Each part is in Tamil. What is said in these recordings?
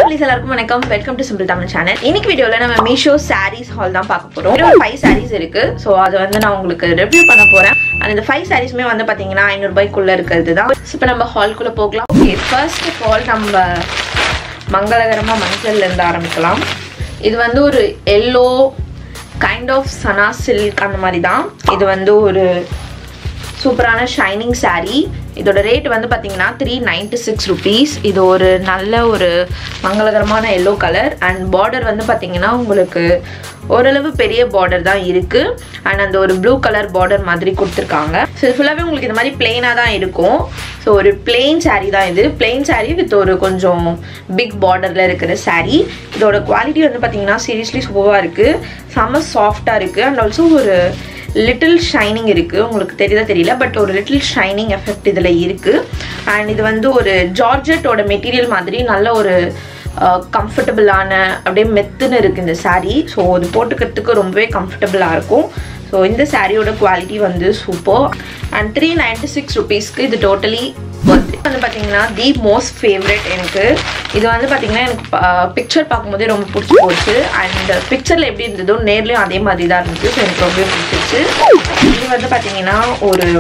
ப்ளீஸ் எல்லாருக்கும் வணக்கம் welcome to simple Tamil channel இன்னைக்கு வீடியோவில் நம்ம மீஷோ சாரீஸ் ஹால் தான் பார்க்க போகிறோம் ஒரு ஃபைவ் சாரீஸ் இருக்கு ஸோ அதை வந்து நான் உங்களுக்கு ரிவ்யூ பண்ண போகிறேன் அண்ட் இந்த ஃபைவ் சாரீஸுமே வந்து பார்த்தீங்கன்னா ஐநூறுபாய்க்குள்ளே இருக்கிறது தான் இப்போ நம்ம ஹால்குள்ளே போகலாம் ஓகே ஃபர்ஸ்ட் ஆஃப் ஆல் நம்ம மங்களகரமாக மஞ்சள்ல இருந்து ஆரம்பிக்கலாம் இது வந்து ஒரு எல்லோ கைண்ட் ஆஃப் சனா சில்க் அந்த மாதிரி தான் இது வந்து ஒரு சூப்பரான ஷைனிங் saree இதோட ரேட் வந்து பார்த்தீங்கன்னா த்ரீ நைன்டி சிக்ஸ் ருபீஸ் இது ஒரு நல்ல ஒரு மங்களகரமான எல்லோ கலர் அண்ட் பார்டர் வந்து பார்த்தீங்கன்னா உங்களுக்கு ஓரளவு பெரிய பார்டர் தான் இருக்குது அண்ட் அந்த ஒரு ப்ளூ கலர் பார்டர் மாதிரி கொடுத்துருக்காங்க ஸோ இது ஃபுல்லாகவே உங்களுக்கு இந்த மாதிரி பிளெயினாக தான் இருக்கும் ஸோ ஒரு பிளெயின் saree தான் இது பிளெயின் saree வித் ஒரு கொஞ்சம் பிக் பார்டரில் இருக்கிற saree இதோட குவாலிட்டி வந்து பார்த்தீங்கன்னா சீரியஸ்லி சூப்பராக இருக்குது செம்ம சாஃப்டாக இருக்குது அண்ட் ஆல்சோ ஒரு லிட்டில் ஷைனிங் இருக்குது உங்களுக்கு தெரியுதா தெரியல பட் ஒரு லிட்டில் ஷைனிங் எஃபெக்ட் இதில் இருக்குது அண்ட் இது வந்து ஒரு ஜார்ஜெட்டோட மெட்டீரியல் மாதிரி நல்ல ஒரு கம்ஃபர்டபுளான அப்படியே மெத்துன்னு இருக்குது இந்த saree ஸோ இது போட்டுக்கிறதுக்கு ரொம்பவே கம்ஃபர்டபுளாக இருக்கும் ஸோ இந்த சாரியோட குவாலிட்டி வந்து super and three ninety six ருபீஸ்க்கு இது டோட்டலி வந்து பார்த்தீங்கன்னா தி மோஸ்ட் ஃபேவரட் எனக்கு இது வந்து பார்த்தீங்கன்னா எனக்கு பிக்சர் பார்க்கும்போதே ரொம்ப பிடிச்சி போச்சு அண்ட் பிக்சரில் எப்படி இருந்ததோ நேர்லேயும் அதே மாதிரி தான் இருந்துச்சு ஸோ எனக்கு ரொம்பவே பிடிச்சிச்சு இது வந்து பார்த்தீங்கன்னா ஒரு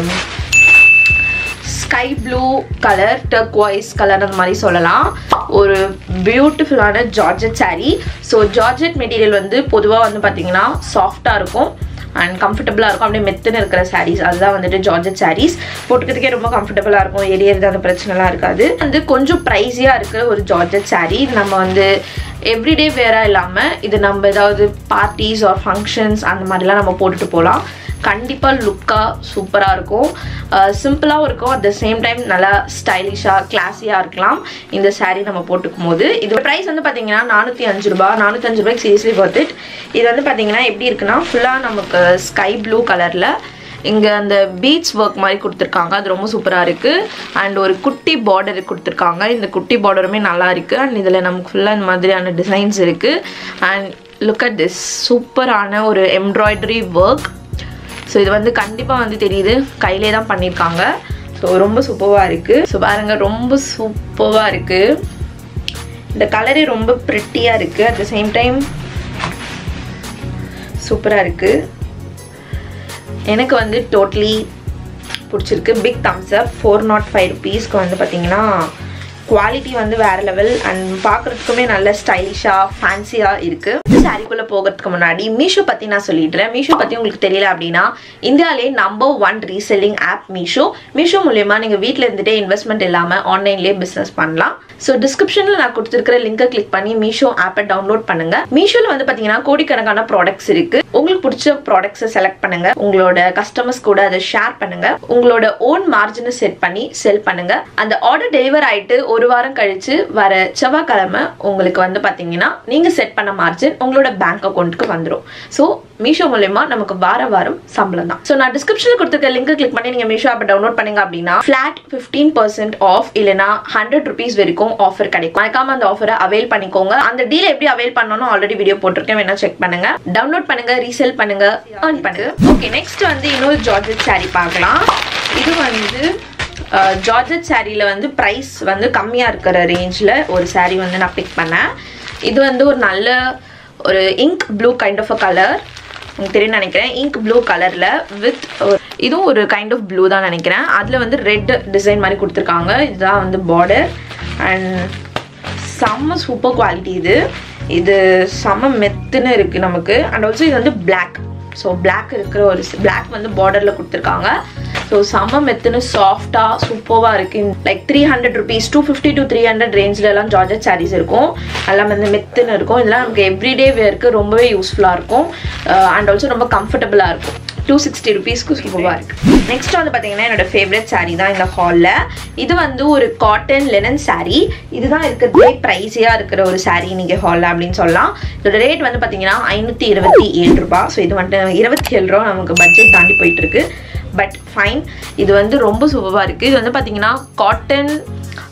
sky blue colour turquoise colour அந்த மாதிரி சொல்லலாம் ஒரு பியூட்டிஃபுல்லான georgette saree so georgette material வந்து பொதுவாக வந்து பார்த்தீங்கன்னா சாஃப்டாக இருக்கும் அண்ட் கம்ஃபர்டபுளாக இருக்கும் அப்படியே மெத்துன்னு இருக்கிற சாரீஸ் அதுதான் வந்துட்டு ஜார்ஜெட் சாரீஸ் போட்டுக்கிறதுக்கே ரொம்ப கம்ஃபர்டபுளாக இருக்கும் எரியறது அந்த பிரச்சனைலாம் இருக்காது வந்து கொஞ்சம் ப்ரைஸியாக இருக்கிற ஒரு ஜார்ஜெட் saree நம்ம வந்து எவ்ரிடே வேராக இல்லாமல் இது நம்ம ஏதாவது பார்ட்டிஸ் ஆர் ஃபங்க்ஷன்ஸ் அந்த மாதிரிலாம் நம்ம போட்டுட்டு போகலாம் கண்டிப்பாக லுக்காக சூப்பராக இருக்கும் சிம்பிளாகவும் இருக்கும் அட் த சேம் டைம் நல்லா ஸ்டைலிஷாக கிளாஸியாக இருக்கலாம் இந்த saree நம்ம போட்டுக்கும் போது இதோட ப்ரைஸ் வந்து பார்த்தீங்கன்னா நானூற்றி அஞ்சு ரூபா நானூற்றஞ்சு ரூபாய்க்கு சீரியஸ்லி ஒர்த் இட் இது வந்து பார்த்தீங்கன்னா எப்படி இருக்குன்னா ஃபுல்லாக நமக்கு ஸ்கை ப்ளூ கலரில் இங்கே அந்த பீட்ஸ் ஒர்க் மாதிரி கொடுத்துருக்காங்க அது ரொம்ப சூப்பராக இருக்குது அண்ட் ஒரு குட்டி பார்டர் கொடுத்துருக்காங்க இந்த குட்டி பார்டருமே நல்லா இருக்குது அண்ட் இதில் நமக்கு ஃபுல்லாக இந்த மாதிரியான டிசைன்ஸ் இருக்குது அண்ட் லுக் அட் திஸ் சூப்பரான ஒரு எம்ப்ராய்டரி ஒர்க் ஸோ இது வந்து கண்டிப்பாக வந்து தெரியுது கையிலே தான் பண்ணியிருக்காங்க ஸோ ரொம்ப சூப்பராக இருக்குது ஸோ பாருங்க ரொம்ப சூப்பராக இருக்குது இந்த கலரே ரொம்ப ப்ரிட்டியாக இருக்குது அட் த சேம் டைம் சூப்பராக இருக்குது எனக்கு வந்து டோட்டலி பிடிச்சிருக்கு big thumbs up four naught five ருபீஸ்க்கு வந்து பார்த்தீங்கன்னா குவாலிட்டி வந்து வேறு லெவல் அண்ட் பார்க்குறதுக்குமே நல்ல ஸ்டைலிஷாக ஃபேன்சியாக இருக்குது இந்த சாரிக்குள்ளே போகிறதுக்கு முன்னாடி மீஷோ பற்றி நான் சொல்லிடுறேன் மீஷோ பற்றி உங்களுக்கு தெரியல அப்படின்னா இந்தியாவிலே number one reselling app Meesho Meesho மூலயமா நீங்கள் வீட்டில் இருந்துகிட்டே இன்வெஸ்ட்மெண்ட் இல்லாமல் ஆன்லைன்லேயே பிஸ்னஸ் பண்ணலாம் ஸோ டிஸ்கிரிப்ஷனில் நான் கொடுத்துருக்கிற லிங்கை கிளிக் பண்ணி மீஷோ ஆப்பை டவுன்லோட் பண்ணுங்க மீஷோவில் வந்து பார்த்தீங்கன்னா கோடிக்கணக்கான ப்ராடக்ட்ஸ் இருக்கு உங்களுக்கு பிடிச்ச ப்ராடக்ட்ஸை செலக்ட் பண்ணுங்க உங்களோட கஸ்டமர்ஸ் கூட அதை ஷேர் பண்ணுங்க உங்களோட ஓன் மார்ஜினை செட் பண்ணி செல் பண்ணுங்க அந்த ஆர்டர் டெலிவர் ஆயிட்டு ஒரு வாரம் கழிச்சு வர செவ்வாய்க்கிழமை உங்களுக்கு வந்து பார்த்தீங்கன்னா நீங்க செட் பண்ண மார்ஜின் உங்களோட பேங்க் அக்கௌண்ட்டுக்கு வந்துடும் ஸோ மீஷோ மூலயமா நமக்கு வார வாரம் சம்பளம் தான் ஸோ நான் டிஸ்கிரிப்ஷனில் கொடுத்துருக்க லிங்க் கிளிக் பண்ணி நீங்கள் மீஷோ ஆப்பை டவுன்லோட் பண்ணீங்க அப்படின்னா ஃபிளாட் ஃபிஃப்டீன் பர்சன்ட் ஆஃப் இல்லைனா ஹண்ட்ரட் ருபீஸ் வரைக்கும் ஆஃபர் கிடைக்கும் மறக்காம அந்த ஆஃபரை அவைல் பண்ணிக்கோங்க அந்த டீல் எப்படி அவைல் பண்ணணும் ஆல்ரெடி வீடியோ போட்டிருக்கேன் வேணா செக் பண்ணுங்க டவுன்லோட் பண்ணுங்க ரீசேல் பண்ணுங்க ஏர்ன் பண்ணுங்க ஓகே நெக்ஸ்ட் வந்து இன்னொரு ஜார்ஜெட் saree பார்க்கலாம் இது வந்து ஜார்ஜெட் சாரியில் வந்து ப்ரைஸ் வந்து கம்மியாக இருக்கிற ரேஞ்சில் ஒரு saree வந்து நான் பிக் பண்ணேன் இது வந்து ஒரு நல்ல ஒரு ink blue kind of uh colour உங்களுக்கு தெரியும் நினைக்கிறேன் இங்க் ப்ளூ கலரில் வித் இதுவும் ஒரு கைண்ட் ஆஃப் ப்ளூ தான் நினைக்கிறேன் அதில் வந்து ரெட் டிசைன் மாதிரி கொடுத்துருக்காங்க இதுதான் வந்து பார்டர் அண்ட் செம்ம சூப்பர் குவாலிட்டி இது இது செம்ம மெத்துன்னு இருக்குது நமக்கு அண்ட் ஆல்சோ இது வந்து பிளாக் ஸோ பிளாக் இருக்கிற ஒரு பிளாக் வந்து பார்டரில் கொடுத்துருக்காங்க ஸோ செம்ம மெத்துன்னு சாஃப்டாக சூப்பராக இருக்குது like three hundred rupees two fifty to three hundred ரேஞ்சிலலாம் ஜார்ஜட் சாரீஸ் இருக்கும் எல்லாம் வந்து மெத்துன்னு இருக்கும் இதெல்லாம் நமக்கு எவ்ரிடே வேருக்கு ரொம்பவே யூஸ்ஃபுல்லாக இருக்கும் அண்ட் ஆல்சோ ரொம்ப கம்ஃபர்டபுளாக இருக்கும் டூ சிக்ஸ்டி ருபீஸ்க்கு சூப்பராக இருக்குது நெக்ஸ்ட் வந்து பார்த்தீங்கன்னா என்னோட ஃபேவரட் saree தான் இந்த ஹாலில் இது வந்து ஒரு காட்டன் லெனன் saree இதுதான் இருக்கிறதுலே ப்ரைஸியாக இருக்கிற ஒரு saree நீங்கள் ஹாலில் அப்படின்னு சொல்லலாம் இதோட ரேட் வந்து பார்த்தீங்கன்னா ஐநூற்றி இருபத்தி ஏழு ரூபாய் ஸோ இது வந்துட்டு இருபத்தி ஏழு ரூபா நமக்கு பட்ஜெட் தாண்டி போயிட்டுருக்கு பட் ஃபைன் இது வந்து ரொம்ப சூப்பராக இருக்குது இது வந்து பார்த்தீங்கன்னா காட்டன்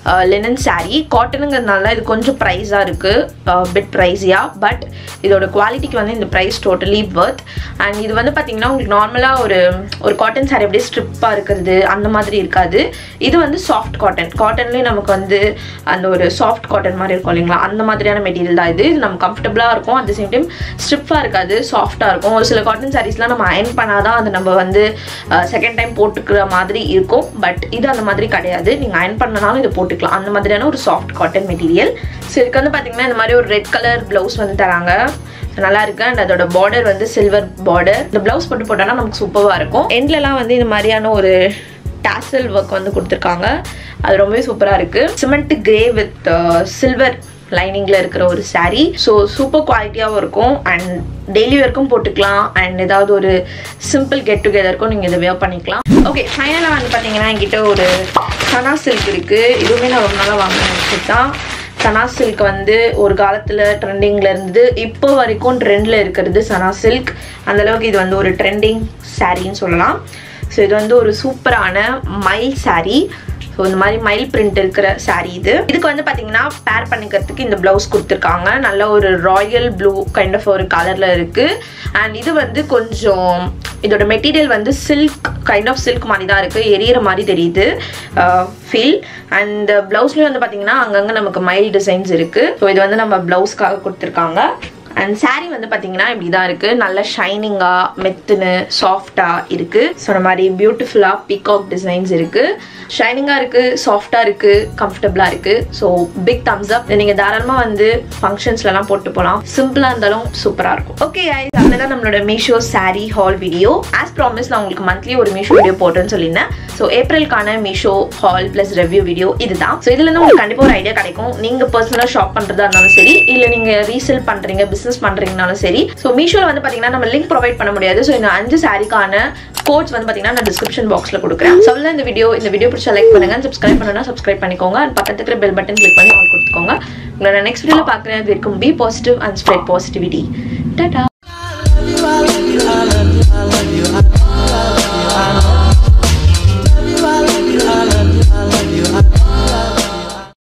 லினன் saree காட்டனுங்கிறதுனால இது கொஞ்சம் ப்ரைஸாக இருக்குது பிட் ப்ரைஸியாக பட் இதோட குவாலிட்டிக்கு வந்து இந்த ப்ரைஸ் டோட்டலி worth அண்ட் இது வந்து பார்த்தீங்கன்னா உங்களுக்கு நார்மலாக ஒரு ஒரு காட்டன் saree அப்படியே ஸ்ட்ரிப்பாக இருக்கிறது அந்த மாதிரி இருக்காது இது வந்து சாஃப்ட் காட்டன் காட்டன்லேயும் நமக்கு வந்து அந்த ஒரு சாஃப்ட் காட்டன் மாதிரி இருக்கும் இல்லைங்களா அந்த மாதிரியான மெட்டீரியல் தான் இது இது நம்ம கம்ஃபர்டபுளாக இருக்கும் அட் த சேம் டைம் ஸ்ட்ரிப்பாக இருக்காது சாஃப்டாக இருக்கும் ஒரு சில காட்டன் சாரீஸ்லாம் நம்ம அயன் பண்ணாதான் அது நம்ம வந்து செகண்ட் டைம் போட்டுக்கிற மாதிரி இருக்கும் பட் இது அந்த மாதிரி கிடையாது நீங்கள் அயன் பண்ணனாலும் இதை போட்டுக்கலாம் அந்த மாதிரியான ஒரு சாஃப்ட் காட்டன் மெட்டீரியல் ஸோ இதுக்கு வந்து பார்த்தீங்கன்னா இந்த மாதிரி ஒரு ரெட் கலர் ப்ளவுஸ் வந்து தராங்க நல்லா இருக்கு அண்ட் அதோட பார்டர் வந்து சில்வர் பார்டர் இந்த ப்ளவுஸ் போட்டு போட்டோன்னா நமக்கு சூப்பராக இருக்கும் எண்ட்லலாம் வந்து இந்த மாதிரியான ஒரு டாசல் ஒர்க் வந்து கொடுத்துருக்காங்க அது ரொம்பவே சூப்பராக இருக்குது சிமெண்ட் கிரே வித் சில்வர் லைனிங்கில் இருக்கிற ஒரு saree ஸோ சூப்பர் குவாலிட்டியாகவும் இருக்கும் அண்ட் டெய்லி வேர்க்கும் போட்டுக்கலாம் அண்ட் ஏதாவது ஒரு சிம்பிள் கெட் டுகெதருக்கும் நீங்கள் இதை வேர் பண்ணிக்கலாம் ஓகே ஃபைனலாக வந்து பார்த்தீங்கன்னா என்கிட்ட ஒரு சனா சில்க் இருக்குது இதுவுமே நான் ரொம்ப நாளாக வாங்கின விஷயம் தான் சனா சில்க் வந்து ஒரு காலத்தில் ட்ரெண்டிங்கில் இருந்தது இப்போ வரைக்கும் ட்ரெண்டில் இருக்கிறது சனா சில்க் அந்தளவுக்கு இது வந்து ஒரு ட்ரெண்டிங் சாரின்னு சொல்லலாம் ஸோ இது வந்து ஒரு சூப்பரான மைல் saree ஸோ இந்த மாதிரி மயில் பிரிண்ட் இருக்கிற saree இது இதுக்கு வந்து பார்த்தீங்கன்னா பேர் பண்ணிக்கிறதுக்கு இந்த ப்ளவுஸ் கொடுத்துருக்காங்க நல்ல ஒரு ராயல் ப்ளூ கைண்ட் ஆஃப் ஒரு கலரில் இருக்குது அண்ட் இது வந்து கொஞ்சம் இதோட மெட்டீரியல் வந்து சில்க் கைண்ட் ஆஃப் சில்க் மாதிரி தான் இருக்குது எரியற மாதிரி தெரியுது ஃபீல் அண்ட் ப்ளவுஸ்லேயும் வந்து பார்த்தீங்கன்னா அங்கங்கே நமக்கு மைல் டிசைன்ஸ் இருக்குது ஸோ இது வந்து நம்ம ப்ளவுஸ்க்காக கொடுத்துருக்காங்க அண்ட் saree வந்து பார்த்தீங்கன்னா இப்படி தான் இருக்குது நல்ல ஷைனிங்காக மெத்துன்னு சாஃப்டாக இருக்குது ஸோ இந்த மாதிரி பியூட்டிஃபுல்லாக பீகாக் டிசைன்ஸ் இருக்குது ஷைனிங்காக இருக்குது சாஃப்டாக இருக்குது கம்ஃபர்டபுளாக இருக்குது ஸோ பிக் தம்ஸ் அப் நீங்கள் தாராளமாக வந்து ஃபங்க்ஷன்ஸ்லலாம் போட்டு போகலாம் சிம்பிளாக இருந்தாலும் சூப்பராக இருக்கும் ஓகே அவ்வளோதான் நம்மளோட Meesho saree haul video as promise நான் உங்களுக்கு மந்த்லி ஒரு மீஷோ வீடியோ போட்டேன்னு சொல்லியிருந்தேன் ஸோ ஏப்ரலுக்கான Meesho haul plus review video இதுதான் ஸோ இதுலேருந்து உங்களுக்கு கண்டிப்பாக ஒரு ஐடியா கிடைக்கும் நீங்கள் பர்சனலாக ஷாப் பண்ணுறதா இருந்தாலும் சரி இல்லை நீங்கள் ரீசேல் பண்ணுறீங்க பிஸ்னஸ் பண்ணுறீங்கனாலும் சரி ஸோ மீஷோவில் வந்து பார்த்தீங்கன்னா நம்ம லிங்க் ப்ரொவைட் பண்ண முடியாது ஸோ இந்த அஞ்சு சாரிக்கான கோட்ஸ் வந்து பார்த்தீங்கன்னா நான் டிஸ்கிரிப்ஷன் பாக்ஸில் கொடுக்குறேன் ஸோ அவ்வளோ இந்த வீடியோ இந்த வீடியோ பிடிச்சா லைக் பண்ணுங்க சப்ஸ்கிரைப் பண்ணனா சப்ஸ்கிரைப் பண்ணிக்கோங்க அண்ட் பக்கத்துல இருக்கிற பெல் பட்டன் கிளிக் பண்ணி ஆல் கொடுத்துக்கோங்க உங்களை நான் நெக்ஸ்ட் வீடியோவில் பார்க்குறேன் அது இருக்கும் be positive and spread positivity Tata